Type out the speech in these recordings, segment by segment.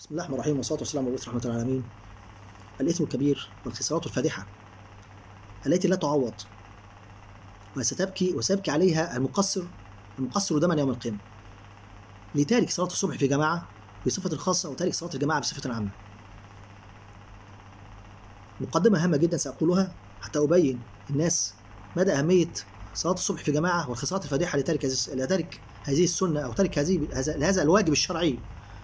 بسم الله الرحمن الرحيم والصلاة والسلام على رحمة العالمين الإثم الكبير والخسارات الفادحة التي لا تعوض وستبكي وسيبكي عليها المقصر المقصر دما يوم القيامة لتارك صلاة الصبح في جماعة بصفة خاصة وتارك صلاة الجماعة بصفة عامة مقدمة هامة جدا سأقولها حتى أبين الناس مدى أهمية صلاة الصبح في جماعة والخسارات الفادحة لتارك هذه لتارك هذه السنة أو ترك هذه هذا هذا الواجب الشرعي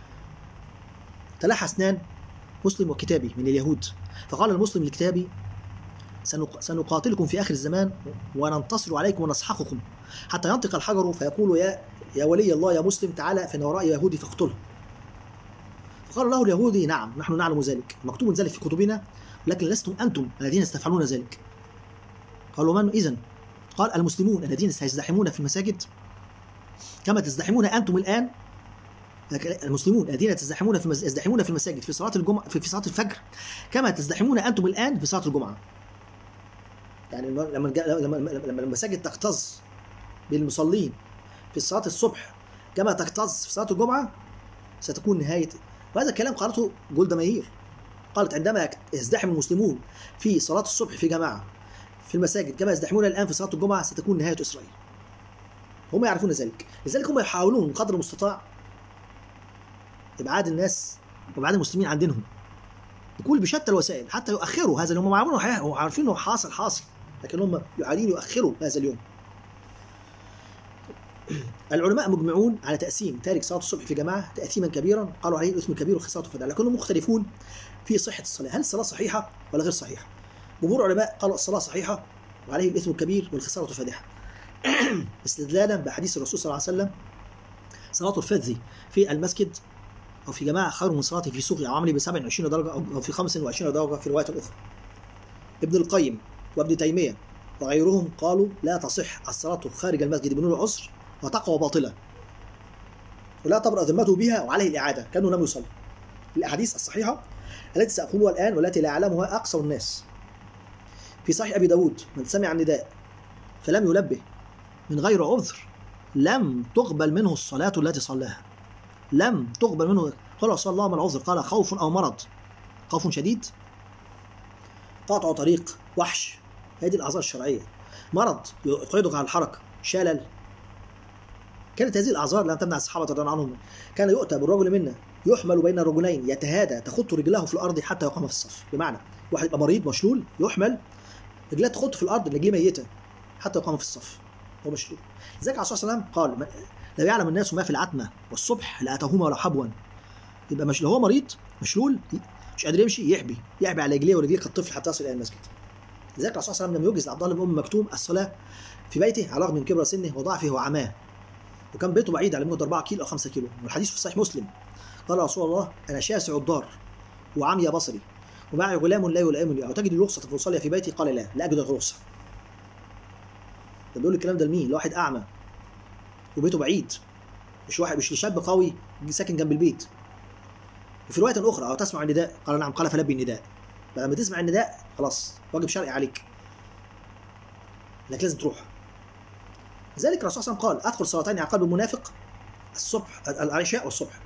تلاحى اثنان مسلم وكتابي من اليهود فقال المسلم للكتابي سنق- سنقاتلكم في آخر الزمان وننتصر عليكم ونسحقكم حتى ينطق الحجر فيقول يا يا ولي الله يا مسلم تعالى فإن وراء يهودي فاقتله فقال له اليهودي نعم نحن نعلم ذلك مكتوب ذلك في كتبنا لكن لستم أنتم الذين ستفعلون ذلك قالوا من إذن قال المسلمون الذين سيزدحمون في المساجد كما تزدحمون أنتم الآن لكن المسلمون الذين تزدحمون في المز... يزدحمون في المساجد في صلاة الجمعة في, في صلاة الفجر كما تزدحمون أنتم الآن في صلاة الجمعة يعني لما لما لما لما المساجد تكتظ بالمصلين في صلاة الصبح كما تكتظ في صلاة الجمعة ستكون نهاية وهذا الكلام قالته جولدا ماهير قالت عندما يزدحم المسلمون في صلاة الصبح في جماعة في المساجد كما يزدحمون الآن في صلاة الجمعة ستكون نهاية إسرائيل هم يعرفون ذلك لذلك هم يحاولون قدر المستطاع ابعاد الناس وابعاد المسلمين عن دينهم بكل بشتى الوسائل حتى يؤخروا هذا اللي هم عارفينه هم عارفين انه حاصل حاصل لكن هم يعانين يؤخروا هذا اليوم العلماء مجمعون على تقسيم تارك صلاه الصبح في جماعه تاثيما كبيرا قالوا عليه الاثم الكبير وخساره الفداء لكنهم مختلفون في صحه الصلاه هل الصلاه صحيحه ولا غير صحيحه جمهور العلماء قالوا الصلاه صحيحه وعليه الاثم الكبير والخساره الفادحه استدلالا بحديث الرسول صلى الله عليه وسلم صلاه الفذ في المسجد أو في جماعة خير من صلاته في سوق عملي ب 27 درجة أو في 25 درجة في رواية أخرى. ابن القيم وابن تيمية وغيرهم قالوا لا تصح الصلاة خارج المسجد بدون عذر وتقوى باطلة. ولا تبرأ ذمته بها وعليه الإعادة كأنه لم يصلي. الأحاديث الصحيحة التي سأقولها الآن والتي لا يعلمها أكثر الناس. في صحيح أبي داود من سمع النداء فلم يلبه من غير عذر لم تقبل منه الصلاة التي صلاها. لم تقبل منه قال رسول الله ما العذر قال خوف او مرض خوف شديد قاطع طريق وحش هذه الاعذار الشرعيه مرض يقعدك على الحركه شلل كانت هذه الاعذار لم تمنع الصحابه رضي الله عنهم كان يؤتى بالرجل منا يحمل بين الرجلين يتهادى تخط رجله في الارض حتى يقام في الصف بمعنى واحد يبقى مريض مشلول يحمل رجليه تخط في الارض رجليه ميته حتى يقام في الصف هو مشلول لذلك عليه الصلاه والسلام قال لو يعلم الناس ما في العتمه والصبح لاتاهما ولو حبوا يبقى مش لو هو مريض مشلول مش قادر يمشي يحبي يحبي على رجليه ورجليه كالطفل حتى يصل الى المسجد لذلك الرسول صلى الله عليه وسلم لم يجز لعبد الله بن ام مكتوم الصلاه في بيته على الرغم من كبر سنه وضعفه وعماه وكان بيته بعيد على مده 4 كيلو او 5 كيلو والحديث في صحيح مسلم قال رسول الله انا شاسع الدار وعمي بصري ومعي غلام لا يلائمني او تجد رخصه في اصلي في بيتي قال لا لا اجد الرخصه ده بيقول الكلام ده لمين؟ لواحد اعمى وبيته بعيد مش واحد مش شاب قوي ساكن جنب البيت وفي روايه اخرى او تسمع النداء قال نعم قال فلبي النداء لما تسمع النداء خلاص واجب شرعي عليك انك لازم تروح لذلك الرسول صلى الله عليه وسلم قال ادخل صلاتين على قلب المنافق الصبح العشاء والصبح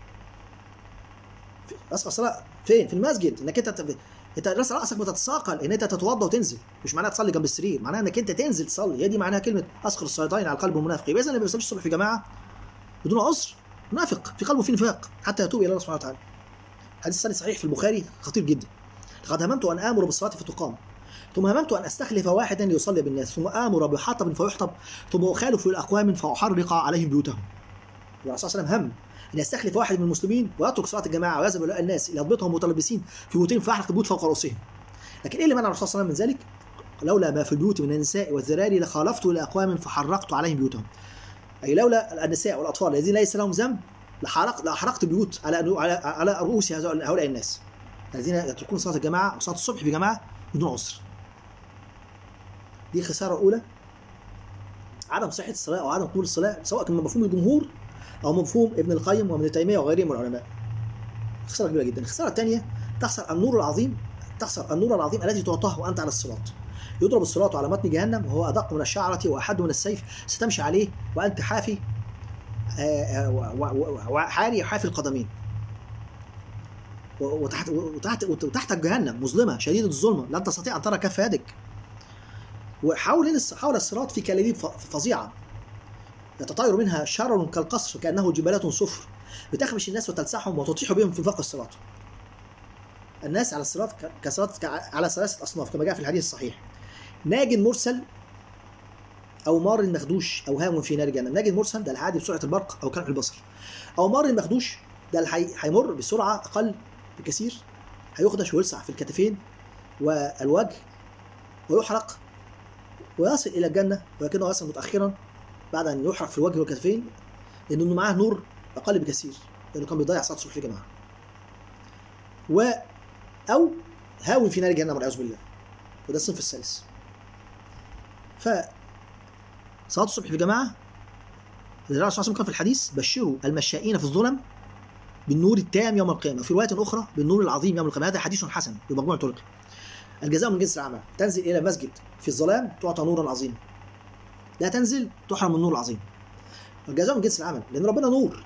اصغر صلاه فين في المسجد انك انت انت راس راسك بتتثاقل ان انت تتوضا وتنزل مش معناها تصلي جنب السرير معناها انك انت تنزل تصلي هي دي معناها كلمه اثقل الصلاتين على قلب المنافق يبقى اذا اللي ما بيصليش الصبح في جماعه بدون عذر منافق في قلبه في نفاق حتى يتوب الى الله سبحانه وتعالى حديث ثاني صحيح في البخاري خطير جدا لقد هممت ان امر بالصلاه فتقام ثم هممت ان استخلف واحدا ليصلي بالناس ثم امر بحطب فيحطب ثم اخالف الاقوام فاحرق عليهم بيوتهم الرسول صلى الله عليه وسلم هم ان يستخلف واحد من المسلمين ويترك صلاه الجماعه ويذهب الى الناس الى بيوتهم متلبسين في بيوتهم فاحرق البيوت فوق رؤوسهم لكن ايه اللي منع الرسول صلى الله عليه وسلم من ذلك؟ لولا ما في البيوت من النساء والذراري لخالفت الى اقوام فحرقت عليهم بيوتهم اي لولا النساء والاطفال الذين ليس لهم ذنب لحرقت لاحرقت بيوت على على على رؤوس هؤلاء الناس الذين يتركون صلاه الجماعه وصلاه الصبح في جماعه بدون عذر. دي الخساره الاولى عدم صحه الصلاه او عدم قبول الصلاه سواء كان مفهوم الجمهور او مفهوم ابن القيم وابن تيميه وغيرهم من العلماء. خساره كبيره جدا. الخساره الثانيه تخسر النور العظيم تخسر النور العظيم الذي تعطاه وانت على الصراط. يضرب الصراط على متن جهنم وهو ادق من الشعره واحد من السيف ستمشي عليه وانت حافي وحالي حافي القدمين و- وتحت وتحت وتحتك جهنم مظلمه شديده الظلمه لا تستطيع ان ترى كف يدك وحول حول الصراط في كلاليب ف- فظيعه يتطاير منها شرر كالقصر كانه جبالات صفر بتخمش الناس وتلسعهم وتطيح بهم في فوق الصراط الناس على الصراط ك- كصراط ك- على ثلاثه اصناف كما جاء في الحديث الصحيح ناج مرسل او مار مخدوش او هام في نار جهنم ناج مرسل ده العادي بسرعه البرق او كلمح البصر او مار مخدوش ده اللي هي- هيمر بسرعه اقل بكثير هيخدش ويلسع في الكتفين والوجه ويحرق ويصل الى الجنه ولكنه يصل متاخرا بعد ان يحرق في الوجه والكتفين لانه معاه نور اقل بكثير لانه كان بيضيع صلاه الصبح يا جماعه و او هاوي في نار جهنم والعياذ بالله وده الصنف الثالث ف صلاه الصبح في جماعه الرسول صلى الله عليه وسلم كان في الحديث بشروا المشائين في الظلم بالنور التام يوم القيامه وفي روايه اخرى بالنور العظيم يوم القيامه هذا حديث حسن بمجموع طرق الجزاء من جنس العمل تنزل الى مسجد في الظلام تعطى نورا عظيما لا تنزل تحرم النور العظيم الجزاء من جنس العمل لان ربنا نور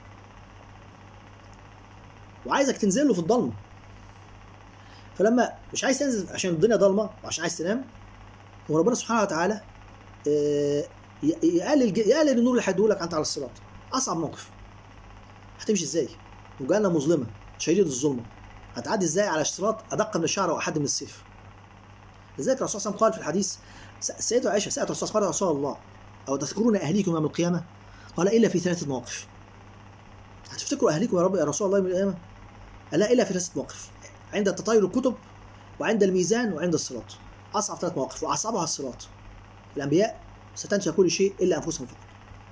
وعايزك تنزل له في الضلمه فلما مش عايز تنزل عشان الدنيا ضلمه وعشان عايز تنام هو ربنا سبحانه وتعالى آه، ي- يقلل يقلل النور اللي هيديهولك انت على الصراط اصعب موقف هتمشي ازاي وجهنم مظلمه شديده الظلمه هتعدي ازاي على الصراط ادق من الشعر واحد من السيف لذلك الرسول صلى الله عليه وسلم قال في الحديث س- سيدة عائشه سالت الرسول قال يا رسول الله او تذكرون اهليكم يوم القيامه قال الا في ثلاثه مواقف هتفتكروا اهليكم يا رب يا رسول الله يوم القيامه قال لا الا في ثلاثه مواقف عند تطاير الكتب وعند الميزان وعند الصراط اصعب ثلاث مواقف واصعبها الصراط الانبياء ستنسى كل شيء الا انفسهم فقط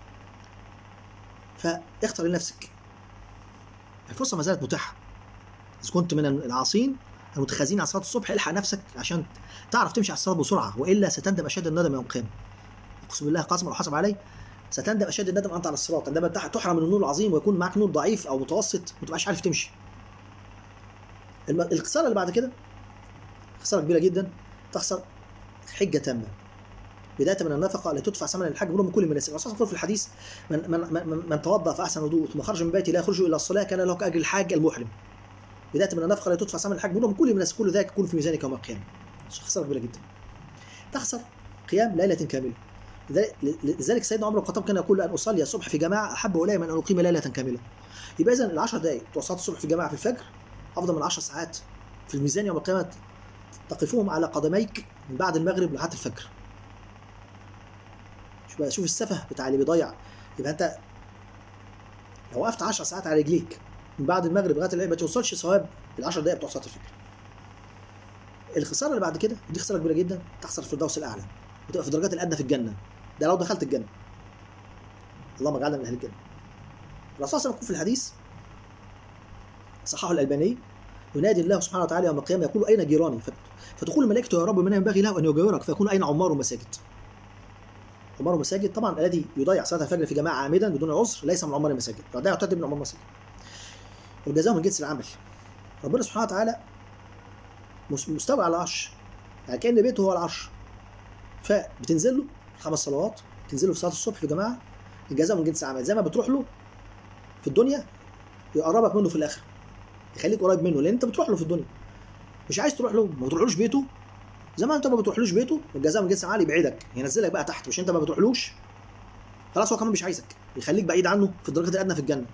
فاختر لنفسك الفرصه ما زالت متاحه اذا كنت من العاصين المتخاذين على صلاه الصبح الحق نفسك عشان تعرف تمشي على الصلاه بسرعه والا ستندم اشد الندم يوم القيامه اقسم بالله قسما لو حسب علي ستندم اشد الندم انت على الصراط عندما تح- تحرم من النور العظيم ويكون معك نور ضعيف او متوسط ما تبقاش عارف تمشي الم- الخساره اللي بعد كده خساره كبيره جدا تخسر حجه تامه بدايه من النفقه التي تدفع ثمن الحج من كل مناسك الرسول صلى الله عليه وسلم في الحديث من من من, من توضا فاحسن وضوء ثم خرج من بيته لا يخرج الى الصلاه كان له كاجر الحاج المحرم بدايه من النفقه التي تدفع ثمن الحج من كل مناسك كل ذلك يكون في ميزانك يوم القيامه خساره كبيره جدا تخسر قيام ليله كامله لذلك- لذلك سيدنا عمر بن الخطاب كان يقول ان اصلي الصبح في جماعه احب الي من ان اقيم ليله كامله يبقى اذا العشر دقائق بتوع صلاه الصبح في جماعه في الفجر افضل من 10 ساعات في الميزان يوم القيامه تقفهم على قدميك من بعد المغرب لحد الفجر شوف بقى شوف السفه بتاع اللي بيضيع يبقى انت لو وقفت 10 ساعات على رجليك من بعد المغرب لغايه العشاء ما توصلش ثواب ال 10 دقائق بتوع صلاه الفجر الخساره اللي بعد كده ودي خساره كبيره جدا تخسر في الفردوس الاعلى وتبقى في الدرجات الادنى في الجنه ده لو دخلت الجنه اللهم اجعلنا من اهل الجنه الرسول صلى الله عليه وسلم في الحديث صححه الالباني ينادي الله سبحانه وتعالى يوم القيامه يقول اين جيراني فت- فتقول الملائكه يا رب من ينبغي له ان يجاورك فيكون اين عمار المساجد عمار المساجد طبعا الذي يضيع صلاه الفجر في جماعه عامدا بدون عذر ليس من عمار المساجد فده يعتد من عمار المساجد والجزاء من جنس العمل ربنا سبحانه وتعالى مس- مستوى على العرش يعني كان بيته هو العرش فبتنزل له خمس صلوات تنزل له في صلاه الصبح في جماعه الجزاء من جنس العمل زي ما بتروح له في الدنيا يقربك منه في الاخره يخليك قريب منه لان انت بتروح له في الدنيا مش عايز تروح له ما بتروحلوش بيته زي ما انت ما بتروحلوش بيته الجزاء من جنس العمل يبعدك ينزلك بقى تحت مش انت ما بتروحلوش خلاص هو كمان مش عايزك يخليك بعيد عنه في الدرجات الادنى في الجنه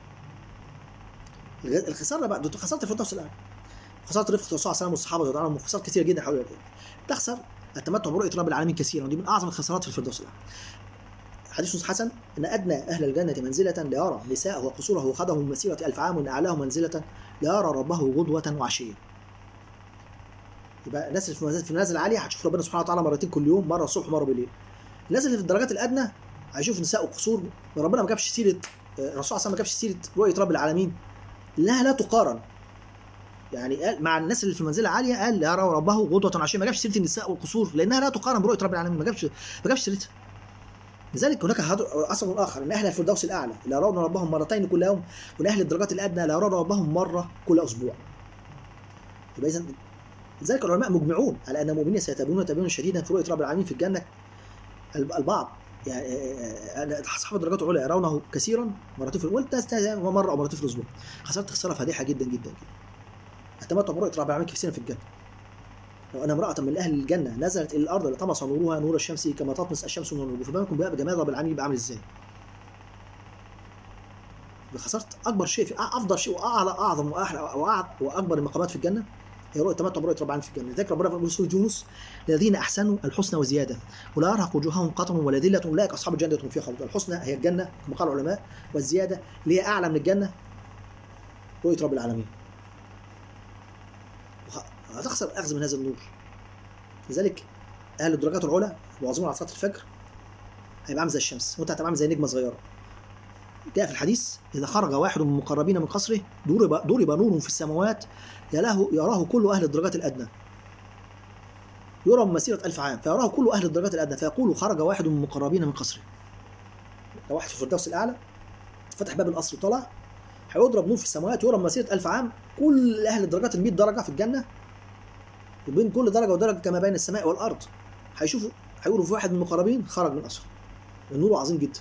الغ- الخساره بقى ده خسرت الفردوس الاعلى خسرت رفقه الرسول صلى الله عليه وسلم والصحابه رضي الله عنهم خسارات كتير جدا حول ذلك تخسر التمتع برؤيه رب العالمين كثيرا ودي من اعظم الخسارات في الفردوس الاعلى حديث حسن ان ادنى اهل الجنه منزله ليرى نساءه وقصوره وخده من مسيره الف عام وان اعلاه منزله ليرى ربه غدوه وعشيه يبقى الناس اللي في المنازل في المنازل العاليه هتشوف ربنا سبحانه وتعالى مرتين كل يوم مره الصبح ومره بالليل الناس اللي في الدرجات الادنى هيشوف نساء وقصور ربنا ما جابش سيره الرسول صلى الله عليه وسلم ما جابش سيره رؤيه رب العالمين لها لا تقارن يعني قال مع الناس اللي في المنزله العاليه قال يرى ربه غدوه وعشيه ما جابش سيره النساء والقصور لانها لا تقارن برؤيه رب العالمين ما جابش ما جابش سيرتها لذلك هناك هدر- اثر اخر ان اهل الفردوس الاعلى لا يرون ربهم مرتين كل يوم وان اهل الدرجات الادنى لا يرون ربهم مره كل اسبوع يبقى اذا لذلك العلماء مجمعون على ان المؤمنين سيتابعون تابعون شديدا في رؤيه رب العالمين في الجنه الب- البعض يعني آه، آه، اصحاب الدرجات العلى يرونه كثيرا مرتين في والناس ومره او مرتين في الاسبوع خسرت خساره فادحه جدا جدا جدا التمتع برؤيه رب العالمين كثيرا في الجنه لو ان امراه من اهل الجنه نزلت الى الارض لطمس نورها نور الشمس كما تطمس الشمس نور النجوم فما بالكم بقى بجمال رب العالمين يبقى عامل ازاي خسرت اكبر شيء في افضل شيء واعلى اعظم واحلى وأعظم واكبر المقامات في الجنه هي رؤيه التمتع برؤيه رب العالمين في الجنه لذلك ربنا في سوره يونس الذين احسنوا الحسنى وزياده ولا يرهق وجوههم قطر ولا ذله اولئك اصحاب الجنه هم فيها خالدون الحسنى هي الجنه كما قال العلماء والزياده اللي هي اعلى من الجنه رؤيه رب العالمين وخ- هتخسر اخذ من هذا النور لذلك اهل الدرجات العلى معظمهم على صلاه الفجر هيبقى عامل زي الشمس وانت هتبقى عامل زي نجمه صغيره جاء في الحديث إذا خرج واحد من المقربين من قصره ضرب ضرب نور في السماوات يراه يراه كل أهل الدرجات الأدنى يرى من مسيرة ألف عام فيراه كل أهل الدرجات الأدنى فيقول خرج واحد من المقربين من قصره لو واحد في الفردوس الأعلى فتح باب القصر وطلع هيضرب نور في السماوات يرى من مسيرة ألف عام كل أهل الدرجات ال 100 درجة في الجنة وبين كل درجة ودرجة كما بين السماء والأرض هيشوفوا هيقولوا في واحد من المقربين خرج من قصره النور عظيم جدا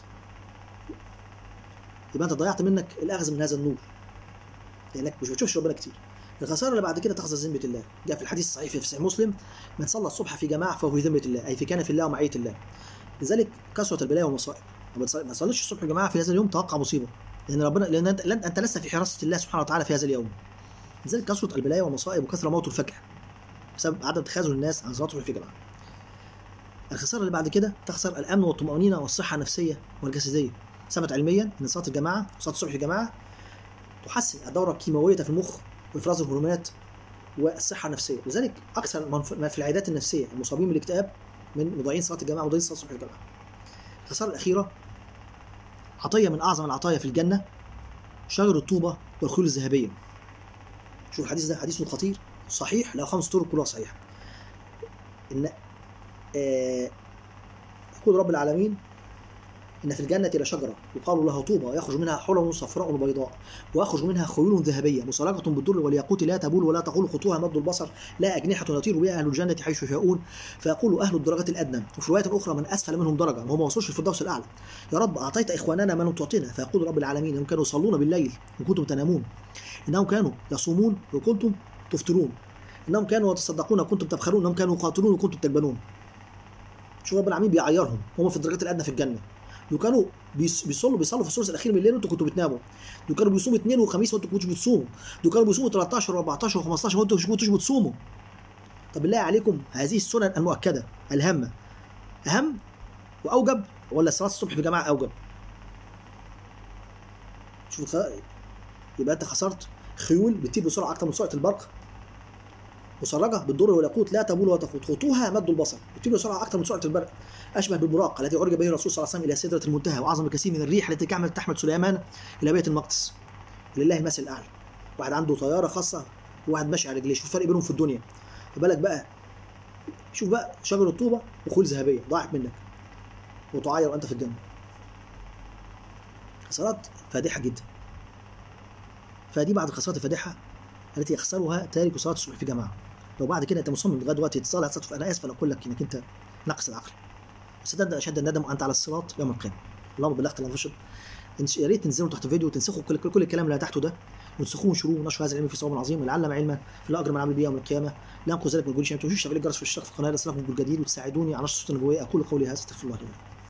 يبقى انت ضيعت منك الاخذ من هذا النور لانك مش بتشوفش ربنا كتير الخساره اللي بعد كده تخسر ذمه الله جاء في الحديث الصحيح في صحيح مسلم من صلى الصبح في جماعه فهو في ذمه الله اي في كان في الله ومعيه الله لذلك كثره البلايا والمصائب ما بتص- ما تصليش الصبح يا جماعه في هذا اليوم توقع مصيبه لان ربنا لان انت, لن- انت لست في حراسه الله سبحانه وتعالى في هذا اليوم لذلك كثره البلايا والمصائب وكثره موت الفجأة بسبب عدم تخاذل الناس عن صلاه الصبح في جماعه الخساره اللي بعد كده تخسر الامن والطمانينه والصحه النفسيه والجسديه ثبت علميا ان صلاه الجماعه وصلاه الصبح في جماعه تحسن الدوره الكيماويه في المخ وافراز الهرمونات والصحه النفسيه لذلك اكثر من ف- ما في العيادات النفسيه المصابين بالاكتئاب من مضيعين صلاه الجماعه ومضيعين صلاه الصبح في الجماعه الخساره الاخيره عطيه من اعظم العطايا في الجنه شجر الطوبه والخيول الذهبيه شوف الحديث ده حديث خطير صحيح له خمس طرق كلها صحيحه ان آه يقول رب العالمين إن في الجنة لشجرة يقال لها طوبى ويخرج منها حلل صفراء بيضاء ويخرج منها خيول ذهبية مسلقة بالدر والياقوت لا تبول ولا تقول خطوها مد البصر لا أجنحة يطير بها أهل الجنة حيث يشاءون فيقول أهل الدرجات الأدنى وفي رواية أخرى من أسفل منهم درجة وهم ما وصلوش الفردوس الأعلى يا رب أعطيت إخواننا ما لم تعطنا فيقول رب العالمين إنهم كانوا يصلون بالليل وكنتم تنامون إنهم كانوا يصومون وكنتم تفطرون إنهم كانوا يتصدقون وكنتم تبخلون إنهم كانوا يقاتلون وكنتم تجبنون شوف رب العالمين بيعيرهم هم في الدرجات الأدنى في الجنة دول كانوا بيص- بيصلوا بيصلوا في الثلث الاخير من الليل وانتوا كنتوا بتناموا دول كانوا بيصوموا اثنين وخميس وانتوا كنتوش بتصوموا دول كانوا بيصوموا 13 و14 و15 وانتوا مش كنتوش بتصوموا طب بالله عليكم هذه السنن المؤكده الهامه اهم واوجب ولا صلاه الصبح في جماعه اوجب شوف الخ- يبقى انت خسرت خيول بتطير بسرعه اكتر من سرعه البرق مسرجه بالدر والياقوت لا تبول ولا تفوت خطوها مد البصر بتطير بسرعه اكتر من سرعه البرق اشبه بالبراق التي عرج به الرسول صلى الله عليه وسلم الى سدره المنتهى واعظم بكثير من الريح التي كانت تحمل سليمان الى بيت المقدس ولله المثل الاعلى واحد عنده طياره خاصه وواحد ماشي على رجليه شوف الفرق بينهم في الدنيا فبالك بقى شوف بقى شجر الطوبه وخول ذهبيه ضاعت منك وتعاير وانت في الجنه خسارات فادحه جدا فدي بعض الخسارات الفادحه التي يخسرها تارك صلاه الصبح في جماعه لو بعد كده انت مصمم لغايه دلوقتي تصلي صلاه انا اسف أن اقول لك انك انت نقص العقل ستبدا اشد الندم وانت على الصراط يوم القيامه اللهم بلغت لنا رشد إنش- يا ريت تنزلوا تحت الفيديو وتنسخوا كل, كل, كل الكلام اللي تحته ده وتنسخوه وانشروه ونشروا هذا العلم في صواب عظيم ولعلم علما فلا اجر من عمل به يوم القيامه لا انقذ ذلك من كل شيء ما تنسوش تفعيل الجرس في الاشتراك في القناه لصلكم بالجديد وتساعدوني على نشر الصوت النبوي اقول قولي هذا استغفر الله لي ولكم